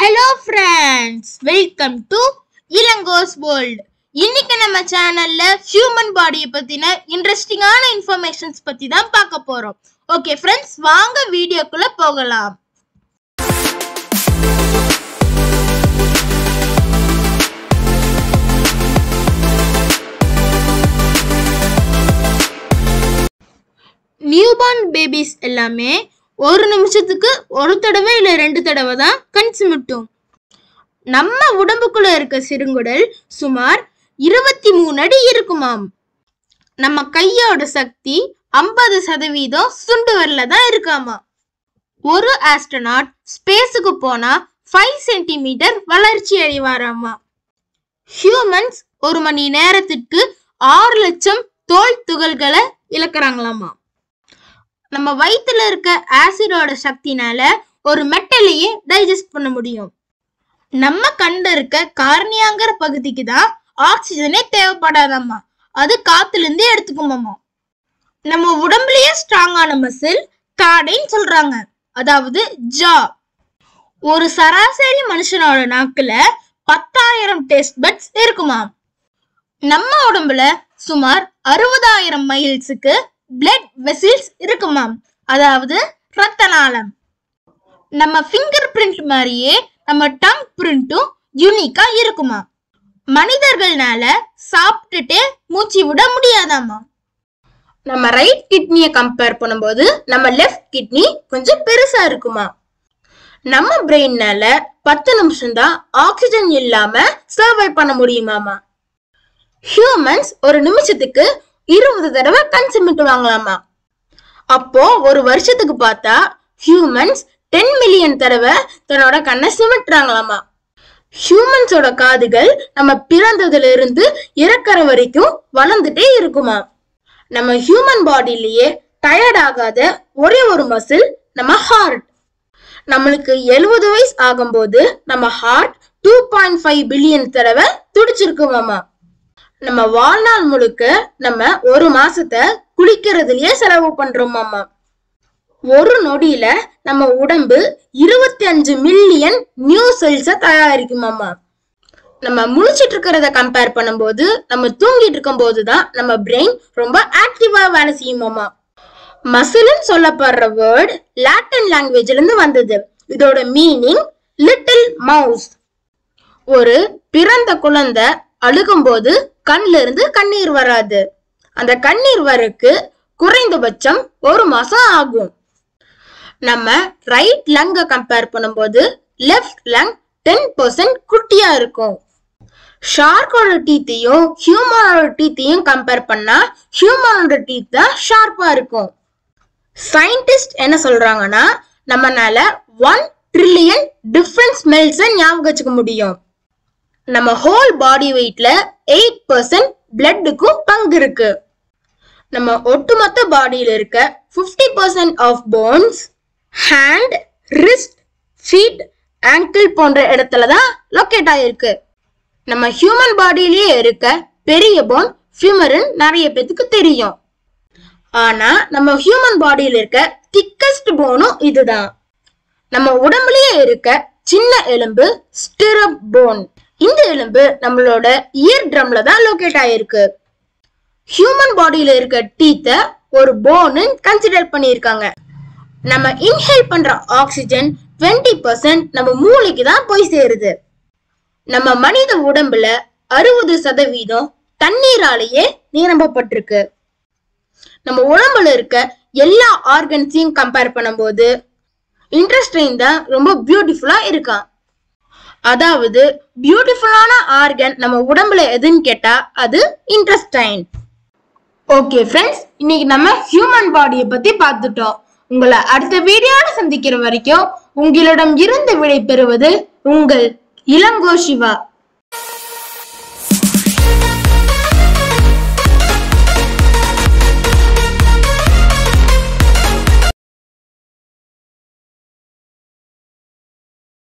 hello friends welcome to Ilango's world இன்னைக்கு நம்ம சேனல்ல ஹியூமன் பாடியை பத்தின இன்ட்ரெஸ்டிங்கான இன்ஃபர்மேஷன்ஸ் பத்தி தான் பார்க்க போறோம் ஓகே ஃப்ரெண்ட்ஸ் வாங்க வீடியோக்குள்ள போகலாம் நியூபார்ன் பேபிஸ் எல்லாமே ஒரு நிமிஷத்துக்கு ஒரு தடவை இல்லை ரெண்டு தடவை தான் கண் சிமிட்டும் நம்ம உடம்புக்குள்ள இருக்க சிறுங்குடல் சுமார் இருபத்தி மூணு அடி இருக்குமாம் நம்ம கையோட சக்தி ஐம்பது சதவீதம் சுண்டு வரல தான் இருக்காமா ஒரு ஆஸ்ட்ரோநாட் ஸ்பேஸுக்கு போனா ஃபைவ் சென்டிமீட்டர் வளர்ச்சி அடைவாராமா ஹியூமன்ஸ் ஒரு மணி நேரத்திற்கு ஆறு லட்சம் தோல் துகள்களை இழக்கிறாங்களாமா நம்ம வயித்துல இருக்க ஆசிடோட சக்தினால ஒரு மெட்டலையே டைஜஸ்ட் பண்ண முடியும் நம்ம கண்ட இருக்க கார்னியாங்கிற பகுதிக்கு தான் ஆக்சிஜனே தேவைப்படாதாம்மா அது காத்துல இருந்து எடுத்துக்குமாமா நம்ம உடம்புலயே ஸ்ட்ராங்கான மசில் தாடைன்னு சொல்றாங்க அதாவது ஜா ஒரு சராசரி மனுஷனோட நாக்குல பத்தாயிரம் டேஸ்ட் பட்ஸ் இருக்குமாம் நம்ம உடம்புல சுமார் அறுபதாயிரம் மைல்ஸுக்கு பிளட் வெசில்ஸ் இருக்குமாம் அதாவது ரத்த நாளம் நம்ம ஃபிங்கர் பிரிண்ட் மாதிரியே நம்ம டங் பிரிண்ட்டும் யூனிக்கா இருக்குமா மனிதர்கள்னால சாப்பிட்டுட்டே மூச்சு விட முடியாதாமா நம்ம ரைட் கிட்னியை கம்பேர் பண்ணும்போது நம்ம லெஃப்ட் கிட்னி கொஞ்சம் பெருசா இருக்குமா நம்ம பிரெயின்னால பத்து நிமிஷம் தான் ஆக்சிஜன் இல்லாம சர்வை பண்ண முடியுமாமா ஹியூமன்ஸ் ஒரு நிமிஷத்துக்கு இருபது தடவை கண் சிமிட்டுவாங்களாமா அப்போ ஒரு வருஷத்துக்கு பார்த்தா ஹியூமன்ஸ் டென் மில்லியன் தடவை தன்னோட கண்ணை சிமிட்டுறாங்களாமா ஹியூமன்ஸோட காதுகள் நம்ம பிறந்ததுல இருந்து இறக்குற வரைக்கும் வளர்ந்துட்டே இருக்குமா நம்ம ஹியூமன் பாடியிலேயே டயர்ட் ஆகாத ஒரே ஒரு மசில் நம்ம ஹார்ட் நம்மளுக்கு எழுபது வயசு ஆகும்போது நம்ம heart two point five billion தடவை துடிச்சிருக்குமாமா நம்ம வாழ்நாள் முழுக்க நம்ம ஒரு மாசத்தை குளிக்கிறதுலயே செலவு பண்றோமாமா ஒரு நொடியில நம்ம உடம்பு இருபத்தி அஞ்சு மில்லியன் நியூ செல்ஸ தயாரிக்குமாமா நம்ம முழிச்சிட்டு இருக்கிறத கம்பேர் பண்ணும்போது நம்ம தூங்கிட்டு இருக்கும் போதுதான் நம்ம பிரெயின் ரொம்ப ஆக்டிவா வேலை செய்யுமாமா மசில்னு சொல்லப்படுற வேர்ட் லாட்டின் லாங்குவேஜ்ல இருந்து வந்தது இதோட மீனிங் லிட்டில் மவுஸ் ஒரு பிறந்த குழந்தை அழுகும்போது கண்ல இருந்து கண்ணீர் வராது அந்த கண்ணீர் வரக்கு குறைந்தபட்சம் ஒரு மாசம் ஆகும் நம்ம ரைட் லங்கை கம்பேர் பண்ணும்போது லெஃப்ட் லங் டென் பர்சன்ட் குட்டியா இருக்கும் ஷார்க்கோட டீத்தையும் ஹியூமனோட டீத்தையும் கம்பேர் பண்ணா ஹியூமனோட டீத் தான் ஷார்ப்பா இருக்கும் சயின்டிஸ்ட் என்ன சொல்றாங்கன்னா நம்மனால ஒன் ட்ரில்லியன் டிஃப்ரெண்ட் ஸ்மெல்ஸை ஞாபகம் வச்சுக்க முடியும் நம்ம ஹோல் பாடி வெயிட்ல எயிட் பர்சன்ட் பிளட்டுக்கும் பங்கு இருக்கு நம்ம ஒட்டுமொத்த பாடியில இருக்க fifty percent of bones hand wrist feet ankle போன்ற இடத்துல தான் லொக்கேட் ஆயிருக்கு நம்ம ஹியூமன் பாடியிலேயே இருக்க பெரிய போன் ஃபியூமர்னு நிறைய பேத்துக்கு தெரியும் ஆனா நம்ம ஹியூமன் பாடியில இருக்க திக்கஸ்ட் போனும் இதுதான் நம்ம உடம்புலயே இருக்க சின்ன எலும்பு ஸ்டிரப் போன் இந்த எலும்பு நம்மளோட இயர் ட்ரம்ல தான் லொக்கேட் ஆயிருக்கு ஹியூமன் பாடியில இருக்க டீத்த ஒரு போன்னு கன்சிடர் பண்ணியிருக்காங்க நம்ம இன்ஹேல் பண்ற ஆக்சிஜன் டுவெண்ட்டி பர்சன்ட் நம்ம மூளைக்கு தான் போய் சேருது நம்ம மனித உடம்புல அறுபது சதவீதம் தண்ணீராலேயே நிரம்பப்பட்டிருக்கு நம்ம உடம்புல இருக்க எல்லா ஆர்கன்ஸையும் கம்பேர் பண்ணும்போது இன்ட்ரெஸ்டிங் தான் ரொம்ப பியூட்டிஃபுல்லா இருக்கான் அதாவது பியூட்டிஃபுல்லான ஆர்கன் நம்ம உடம்புல எதுன்னு கேட்டா அது இன்ட்ரெஸ்டைன் ஓகே ஃப்ரெண்ட்ஸ் இன்னைக்கு நம்ம ஹியூமன் பாடியை பத்தி பார்த்துட்டோம் உங்களை அடுத்த வீடியோட சந்திக்கிற வரைக்கும் உங்களிடம் இருந்து விடை பெறுவது உங்கள் இளங்கோ சிவா